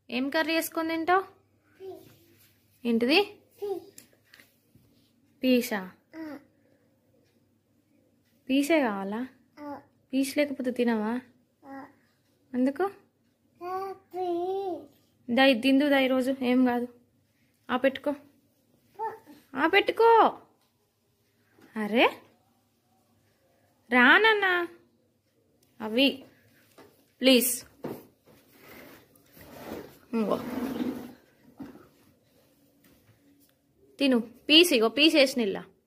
ఏం కర్రీ వేసుకొని తింటావు ఏంటిది పీసా పీసే కావాలా పీస్ లేకపోతే తినవా ఎందుకు దా ఇది తిందు దా ఈరోజు ఏం కాదు ఆ పెట్టుకో ఆ పెట్టుకో అరే రానన్నా అవి ప్లీజ్ ఇంకో తిను పీస్ ఇగో పీస్ వేసిన ఇలా